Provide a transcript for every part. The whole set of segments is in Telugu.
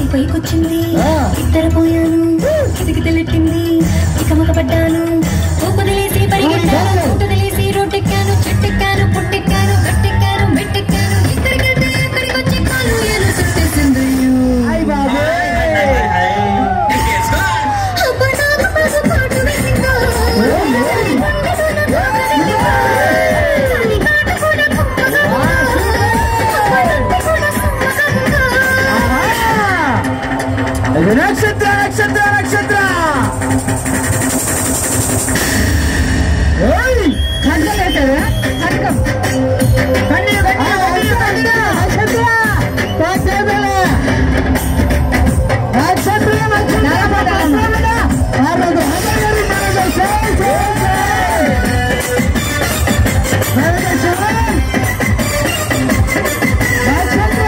పైకొచ్చింది ఆ. ఇద్దరు పోయాను కిటికి తెలిట్టింది ఇకమక పడ్డాను ఊపదిలేసి పరిగెట్టాను ఊటదిలేసి రోడ్డెక్కాను చెట్టెక్కాను పుట్టెక్కాను గట్టెక్కాను మెట్టెక్కాను ఇక్కడికంటే ఎక్కడికొచ్చి కాలు ఏలు చుట్టేసిందయ్యో హాయ్ బాబు అబ్బా నాకు బాగా పాటు వేసిందో. గుండెలోన దూకరిందిగా. దాని కాటు కూడా కుప్పగా ఉందా. అబ్బా నత్తి కూడా సుమ్మగా ఉందా. ఇది నక్షత్ర నక్షత్ర నక్షత్ర ఏయ్, ఖడ్గం వేశారా? ఖడ్గం. కన్నీరు, కన్నీరు, కన్నీరు, కన్నీరు. నక్షత్ర, కోసేపలే. నక్షత్ర, నక్షత్ర, నక్షత్ర. ఆరోగ్య, ఆరోగ్య, ఆరోగ్య, సేయ్, సేయ్, సేయ్. ఆరోగ్య, సేయ్. నక్షత్ర.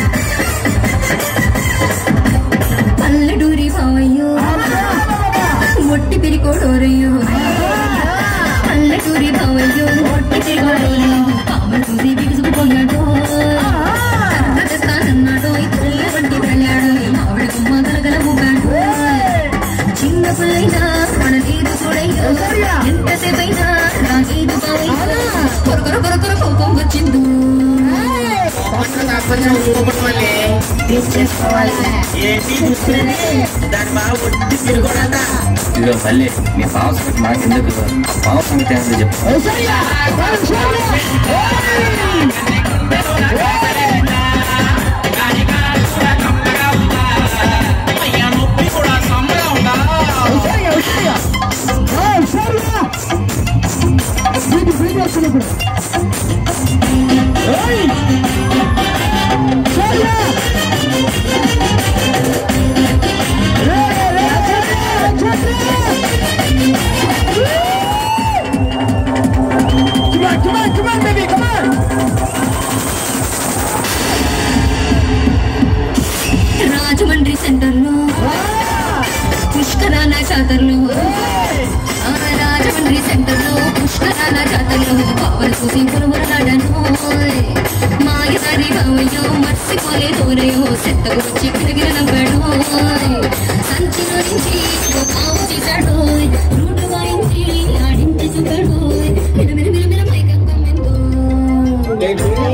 పల్లెటూరి బావయ్యో ఒట్టి పిరికోడోరయ్యో పల్లెటూరి బావయ్యో ఒట్టి పిరికోడోరయ్యో పాములు చూసి బిగుసుకుపోయాడు కర్ర తెస్తానన్నాడు ఇతరుల వంటి వెళ్ళాడు మామిడి కొమ్మ గలగల ఊగాడు చిన్న పిల్లైనా మన తీరు చూడయ్యో ఎంతసేపైనా రాగేదు బావయ్యో కొరకొర కొరకొర కోపం వచ్చింది కొంచెం ఇంకొకటి మళ్ళీ తీసుకోవాలి ఏంటి చూస్తుంది దాని బాగా ఒట్టి తిరుగుడంట ఇదిగో మళ్ళీ మీ పావు సంగతి మాకు ఎందుకు ఆ పావు సంగతి ఏంటో చెప్పు ఏసయ్యా, ఏసయ్యా. అయ్యా నొప్పి కూడా సమ్మగా ఉందా ఏసయ్యా, ఏసయ్యా. ఆ, ఏసయ్యా. వీడి, వీడి వచ్చినప్పుడు. ఏయ్. ఏసయ్యా. రే, రే, ఏసయ్యా, ఏసయ్యా. Come on, come on, come on, baby, come on. Rajahmundry సెంటర్లో పుష్కరాల జాతరలో ఆ రాజమండ్రి సెంటర్లో పుష్కరాల జాతరలో పవర్ చూసి పురుమురలాడను మాయదారి బావయ్యో మర్చిపోలేదోరయో సెత్తకు వచ్చి గిరగిర నవ్వాడు సంచిలో నుంచి ఓ పావు తీశాడు రూటు వాయించి ఆడించి చూపాడు మిరమిర మిరమిర మైకం కమ్మిందో